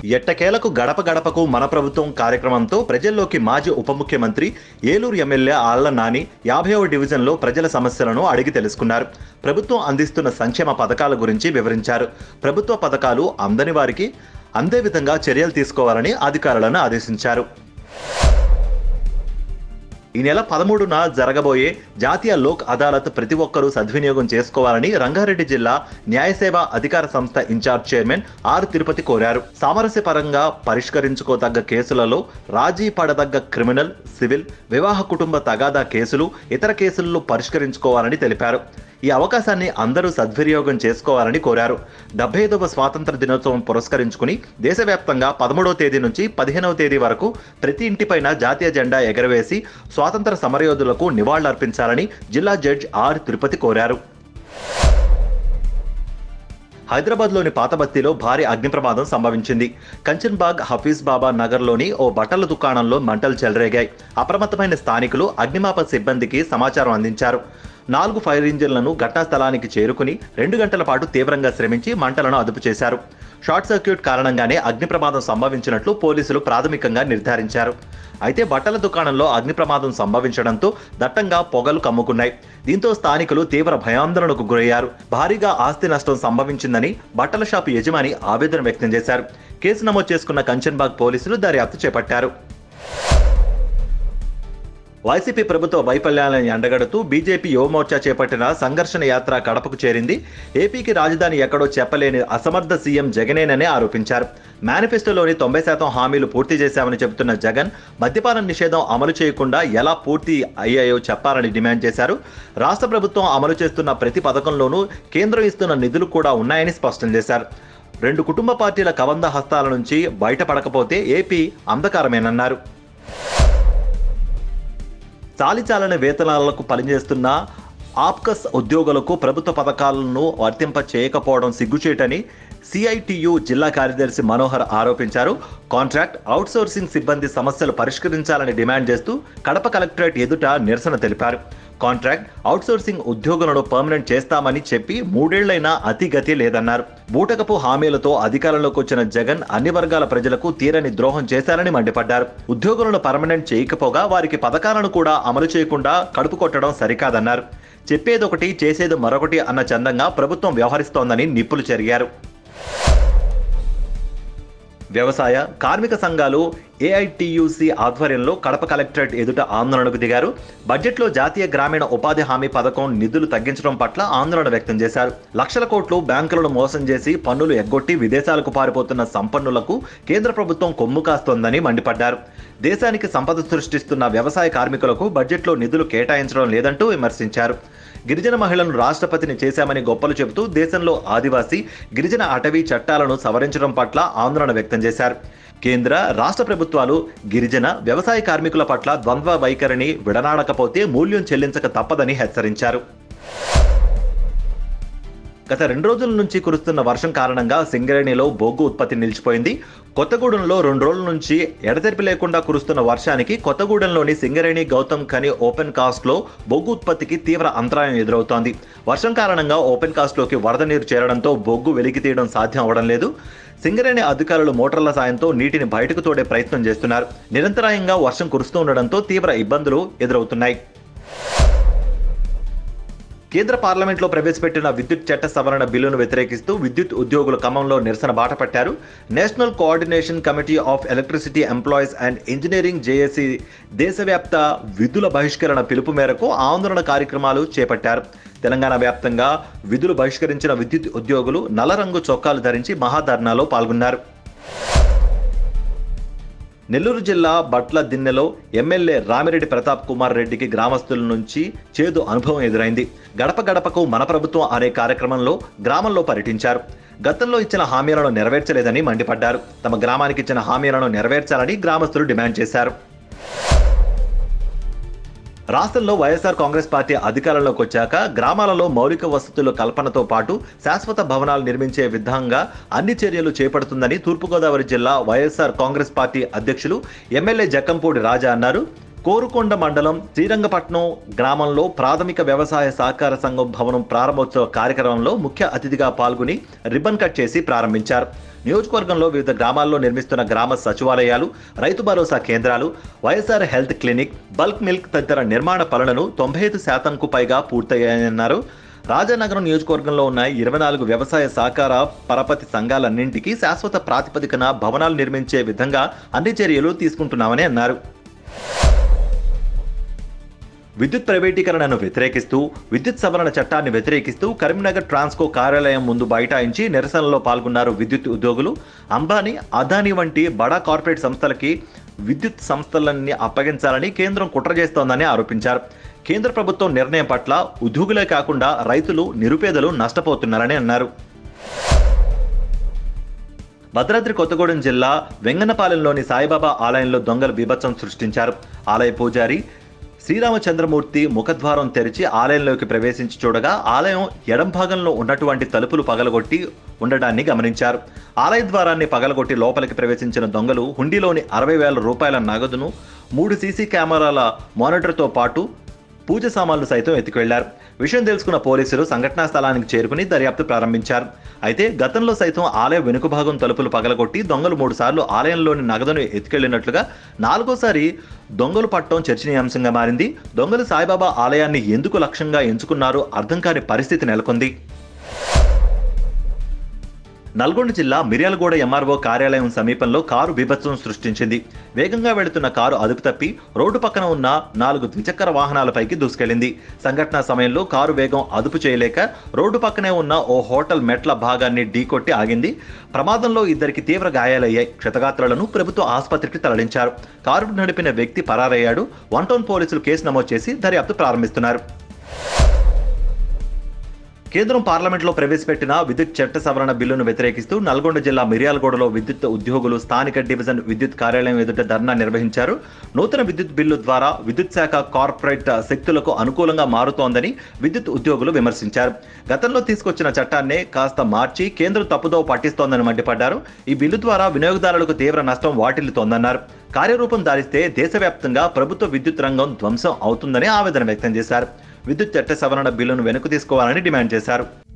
ఎట్టకేలకు గడప గడపకు మన ప్రభుత్వం కార్యక్రమంతో ప్రజల్లోకి మాజీ ఉప ముఖ్యమంత్రి ఏలూరు ఎమ్మెల్యే ఆళ్ల నాని యాభైవ డివిజన్లో ప్రజల సమస్యలను అడిగి తెలుసుకున్నారు ప్రభుత్వం అందిస్తున్న సంక్షేమ పథకాల గురించి వివరించారు ప్రభుత్వ పథకాలు అందని వారికి అందే విధంగా చర్యలు తీసుకోవాలని అధికారులను ఆదేశించారు ఈ నెల పదమూడున జరగబోయే జాతీయ లోక్ అదాలత్ ప్రతి ఒక్కరూ సద్వినియోగం చేసుకోవాలని రంగారెడ్డి జిల్లా న్యాయసేవ అధికార సంస్థ ఇన్ఛార్జ్ చైర్మన్ ఆర్ తిరుపతి కోరారు సామరస్యపరంగా పరిష్కరించుకోదగ్గ కేసులలో రాజీ పడదగ్గ క్రిమినల్ సివిల్ వివాహ కుటుంబ తగాదా కేసులు ఇతర కేసులను పరిష్కరించుకోవాలని తెలిపారు ఈ అవకాశాన్ని అందరూ సద్వినియోగం చేసుకోవాలని కోరారు డెబ్బై ఐదవ స్వాతంత్ర దినోత్సవం పురస్కరించుకుని దేశవ్యాప్తంగా పదమూడవ తేదీ నుంచి పదిహేనవ తేదీ వరకు ప్రతి ఇంటిపైన జాతీయ జెండా ఎగరవేసి స్వాతంత్ర సమరయోధులకు నివాళులర్పించాలని జిల్లా జడ్జ్ ఆర్ తిరుపతి కోరారు హైదరాబాద్లోని పాతబస్తీలో భారీ అగ్ని ప్రమాదం సంభవించింది కంచన్బాగ్ హఫీజ్ బాబా నగర్లోని ఓ బట్టల దుకాణంలో మంటలు చెలరేగాయి అప్రమత్తమైన స్థానికులు అగ్నిమాపక సిబ్బందికి సమాచారం అందించారు నాలుగు ఫైర్ ఇంజిన్లను ఘటనా స్థలానికి చేరుకుని రెండు గంటల పాటు తీవ్రంగా శ్రమించి మంటలను అదుపు చేశారు షార్ట్ సర్క్యూట్ కారణంగానే అగ్ని ప్రమాదం సంభవించినట్లు పోలీసులు ప్రాథమికంగా నిర్ధారించారు అయితే బట్టల దుకాణంలో అగ్ని ప్రమాదం సంభవించడంతో దట్టంగా పొగలు కమ్ముకున్నాయి దీంతో స్థానికులు తీవ్ర భయాందోళనకు గురయ్యారు భారీగా ఆస్తి నష్టం సంభవించిందని బట్టల షాపు యజమాని ఆవేదన వ్యక్తం చేశారు కేసు నమోదు చేసుకున్న కంచన్బాగ్ పోలీసులు దర్యాప్తు చేపట్టారు వైసీపీ ప్రభుత్వ వైఫల్యాలను ఎండగడుతూ బీజేపీ యువమోర్చా చేపట్టిన సంఘర్షణ యాత్ర కడపకు చేరింది ఏపీకి రాజధాని ఎక్కడో చెప్పలేని అసమర్థ సీఎం జగనేనని ఆరోపించారు మేనిఫెస్టోలోని తొంభై శాతం హామీలు పూర్తి చేశామని చెబుతున్న జగన్ మద్యపాన నిషేధం అమలు చేయకుండా ఎలా పూర్తి అయ్యాయో చెప్పాలని డిమాండ్ చేశారు రాష్ట్ర ప్రభుత్వం అమలు చేస్తున్న ప్రతి పథకంలోనూ కేంద్రం ఇస్తున్న నిధులు కూడా ఉన్నాయని స్పష్టం చేశారు రెండు కుటుంబ పార్టీల కబంధ హస్తాల నుంచి బయటపడకపోతే ఏపీ అంధకారమేనన్నారు చాలిచాలని వేతనాలకు పనిచేస్తున్న ఆప్కస్ ఉద్యోగులకు ప్రభుత్వ పథకాలను వర్తింప చేయకపోవడం సిగ్గుచేటని సిఐటియు జిల్లా కార్యదర్శి మనోహర్ ఆరోపించారు కాంట్రాక్ట్ అవుట్సోర్సింగ్ సిబ్బంది సమస్యలు పరిష్కరించాలని డిమాండ్ చేస్తూ కడప కలెక్టరేట్ ఎదుట నిరసన తెలిపారు కాంట్రాక్ట్ అవుట్సోర్సింగ్ ఉద్యోగులను పర్మనెంట్ చేస్తామని చెప్పి మూడేళ్లైనా అతిగతి లేదన్నారు బూటకపు హామీలతో అధికారంలోకి వచ్చిన జగన్ అన్ని వర్గాల ప్రజలకు తీరని ద్రోహం చేశారని మండిపడ్డారు ఉద్యోగులను పర్మనెంట్ చేయకపోగా వారికి పథకాలను కూడా అమలు చేయకుండా కడుపు కొట్టడం సరికాదన్నారు చెప్పేదొకటి చేసేది మరొకటి అన్న చందంగా ప్రభుత్వం వ్యవహరిస్తోందని నిప్పులు చెరిగారు వ్యవసాయ కార్మిక సంఘాలు ఏఐటియుసి ఆధ్వర్యంలో కడప కలెక్టరేట్ ఎదుట ఆందోళనకు దిగారు బడ్జెట్లో జాతీయ గ్రామీణ ఉపాధి హామీ పథకం నిధులు తగ్గించడం పట్ల ఆందోళన వ్యక్తం చేశారు లక్షల కోట్లు బ్యాంకులను మోసం చేసి పన్నులు ఎగ్గొట్టి విదేశాలకు పారిపోతున్న సంపన్నులకు కేంద్ర ప్రభుత్వం కొమ్ము కాస్తోందని మండిపడ్డారు దేశానికి సంపద సృష్టిస్తున్న వ్యవసాయ కార్మికులకు బడ్జెట్లో నిధులు కేటాయించడం లేదంటూ విమర్శించారు గిరిజన మహిళలను రాష్ట్రపతిని చేశామని గొప్పలు చెబుతూ దేశంలో ఆదివాసీ గిరిజన అటవీ చట్టాలను సవరించడం పట్ల ఆందోళన వ్యక్తం చేశారు కేంద్ర రాష్ట్ర ప్రభుత్వాలు గిరిజన వ్యవసాయ కార్మికుల పట్ల ద్వంద్వ వైఖరిని విడనాడకపోతే మూల్యం చెల్లించక తప్పదని హెచ్చరించారు గత రెండు రోజుల నుంచి కురుస్తున్న వర్షం కారణంగా సింగరేణిలో బొగ్గు ఉత్పత్తి నిలిచిపోయింది కొత్తగూడెంలో రెండు రోజుల నుంచి ఎడతెరిపి లేకుండా కురుస్తున్న వర్షానికి కొత్తగూడెంలోని సింగరేణి గౌతమ్ ఖని ఓపెన్ కాస్ట్ లో బొగ్గు ఉత్పత్తికి తీవ్ర అంతరాయం ఎదురవుతోంది వర్షం కారణంగా ఓపెన్ కాస్ట్ లోకి వరద నీరు చేరడంతో బొగ్గు వెలికి తీయడం సాధ్యం అవడం లేదు సింగరేణి అధికారులు మోటార్ల సాయంతో నీటిని బయటకు తోడే ప్రయత్నం చేస్తున్నారు నిరంతరాయంగా వర్షం కురుస్తూ ఉండడంతో తీవ్ర ఇబ్బందులు ఎదురవుతున్నాయి కేంద్ర పార్లమెంట్లో ప్రవేశపెట్టిన విద్యుత్ చట్ట సవరణ బిల్లును వ్యతిరేకిస్తూ విద్యుత్ ఉద్యోగులు ఖమ్మంలో నిరసన బాట పట్టారు national coordination committee of electricity employees and engineering JAC దేశవ్యాప్త విధుల బహిష్కరణ పిలుపు మేరకు ఆందోళన కార్యక్రమాలు చేపట్టారు తెలంగాణ వ్యాప్తంగా విధులు బహిష్కరించిన విద్యుత్ ఉద్యోగులు నల్ల రంగు చొక్కాలు ధరించి మహాధర్నాలో పాల్గొన్నారు నెల్లూరు జిల్లా బట్ల దిన్నెలో ఎమ్మెల్యే రామిరెడ్డి ప్రతాప్ కుమార్ రెడ్డికి గ్రామస్తుల నుంచి చేదు అనుభవం ఎదురైంది గడప గడపకు మన ప్రభుత్వం అనే కార్యక్రమంలో గ్రామంలో పర్యటించారు గతంలో ఇచ్చిన హామీలను నెరవేర్చలేదని మండిపడ్డారు తమ గ్రామానికి ఇచ్చిన హామీలను నెరవేర్చాలని గ్రామస్తులు డిమాండ్ చేశారు రాష్ట్రంలో వైఎస్ఆర్ కాంగ్రెస్ పార్టీ అధికారంలోకి వచ్చాక గ్రామాలలో మౌలిక వసతుల కల్పనతో పాటు శాశ్వత భవనాలు నిర్మించే విధంగా అన్ని చర్యలు చేపడుతుందని తూర్పుగోదావరి జిల్లా వైఎస్ఆర్ కాంగ్రెస్ పార్టీ అధ్యక్షులు ఎమ్మెల్యే జక్కంపూడి రాజా అన్నారు కోరుకొండ మండలం శ్రీరంగపట్నం గ్రామంలో ప్రాథమిక వ్యవసాయ సహకార సంఘం భవనం ప్రారంభోత్సవ కార్యక్రమంలో ముఖ్య అతిథిగా పాల్గొని రిబ్బన్ కట్ చేసి ప్రారంభించారు నియోజకవర్గంలో వివిధ గ్రామాల్లో నిర్మిస్తున్న గ్రామ సచివాలయాలు రైతు భరోసా కేంద్రాలు YSR health clinic bulk milk తదితర నిర్మాణ పనులను తొంభై ఐదు శాతంకు పైగా పూర్తయ్యాయన్నారు రాజానగరం నియోజకవర్గంలో ఉన్న ఇరవై నాలుగు వ్యవసాయ సహకార పరపతి సంఘాలన్నింటికీ శాశ్వత ప్రాతిపదికన భవనాలు నిర్మించే విధంగా అన్ని చర్యలు తీసుకుంటున్నామని అన్నారు విద్యుత్ ప్రైవేటీకరణను వ్యతిరేకిస్తూ విద్యుత్ సవరణ చట్టాన్ని వ్యతిరేకిస్తూ కరీంనగర్ ట్రాన్స్కో కార్యాలయం ముందు బైఠాయించి నిరసనలో పాల్గొన్నారు విద్యుత్ ఉద్యోగులు అంబానీ అదానీ వంటి బడా కార్పొరేట్ సంస్థలకి విద్యుత్ సంస్థలన్నీ అప్పగించాలని కేంద్రం కుట్ర చేస్తోందని ఆరోపించారు కేంద్ర ప్రభుత్వం నిర్ణయం పట్ల ఉద్యోగులే కాకుండా రైతులు నిరుపేదలు నష్టపోతున్నారని అన్నారు భద్రాద్రి కొత్తగూడెం జిల్లా వెంగనపాలెంలోని సాయిబాబా ఆలయంలో దొంగలు బీభత్సం సృష్టించారు ఆలయ పూజారి శ్రీరామచంద్రమూర్తి ముఖద్వారం తెరిచి ఆలయంలోకి ప్రవేశించి చూడగా ఆలయం ఎడం భాగంలో ఉన్నటువంటి తలుపులు పగలగొట్టి ఉండడాన్ని గమనించారు ఆలయ ద్వారాన్ని పగలగొట్టి లోపలికి ప్రవేశించిన దొంగలు హుండీలోని అరవై వేల రూపాయల నగదును మూడు సీసీ కెమెరాల మానిటర్తో పాటు పూజ సామాన్లు సైతం ఎత్తుకెళ్లారు విషయం తెలుసుకున్న పోలీసులు సంఘటనా స్థలానికి చేరుకుని దర్యాప్తు ప్రారంభించారు అయితే గతంలో సైతం ఆలయ వెనుక భాగం తలుపులు పగలగొట్టి దొంగలు మూడు సార్లు ఆలయంలోని నగదును ఎత్తుకెళ్లినట్లుగా నాలుగోసారి దొంగలు పట్టడం చర్చనీయాంశంగా మారింది దొంగలు సాయిబాబా ఆలయాన్ని ఎందుకు లక్ష్యంగా ఎంచుకున్నారో అర్థం కాని పరిస్థితి నెలకొంది నల్గొండ జిల్లా మిర్యాలగూడ ఎంఆర్ఓ కార్యాలయం సమీపంలో కారు బీభత్సం సృష్టించింది వేగంగా వెళుతున్న కారు అదుపు తప్పి రోడ్డు పక్కన ఉన్న నాలుగు ద్విచక్ర వాహనాలపైకి దూసుకెళ్లింది సంఘటన సమయంలో కారు వేగం అదుపు చేయలేక రోడ్డు పక్కనే ఉన్న ఓ హోటల్ మెట్ల భాగాన్ని ఢీకొట్టి ఆగింది ప్రమాదంలో ఇద్దరికి తీవ్ర గాయాలయ్యాయి క్షతగాత్రులను ప్రభుత్వ ఆసుపత్రికి తరలించారు కారు నడిపిన వ్యక్తి పరారయ్యాడు వన్ టౌన్ పోలీసులు కేసు నమోదు చేసి దర్యాప్తు ప్రారంభిస్తున్నారు కేంద్రం పార్లమెంట్లో ప్రవేశపెట్టిన విద్యుత్ చట్ట సవరణ బిల్లును వ్యతిరేకిస్తూ నల్గొండ జిల్లా మిర్యాలగూడలో విద్యుత్ ఉద్యోగులు స్థానిక డివిజన్ విద్యుత్ కార్యాలయం ఎదుట ధర్నా నిర్వహించారు నూతన విద్యుత్ బిల్లు ద్వారా విద్యుత్ శాఖ కార్పొరేట్ శక్తులకు అనుకూలంగా మారుతోందని విద్యుత్ ఉద్యోగులు విమర్శించారు గతంలో తీసుకొచ్చిన చట్టాన్నే కాస్త మార్చి కేంద్రం తప్పుదోవ పట్టిస్తోందని మండిపడ్డారు ఈ బిల్లు ద్వారా వినియోగదారులకు తీవ్ర నష్టం వాటిల్లుతోందన్నారు కార్యరూపం దారిస్తే దేశవ్యాప్తంగా ప్రభుత్వ విద్యుత్ రంగం ధ్వంసం అవుతుందని ఆవేదన వ్యక్తం చేశారు విద్యుత్ చట్ట సవరణ బిల్లును వెనక్కు తీసుకోవాలని డిమాండ్ చేశారు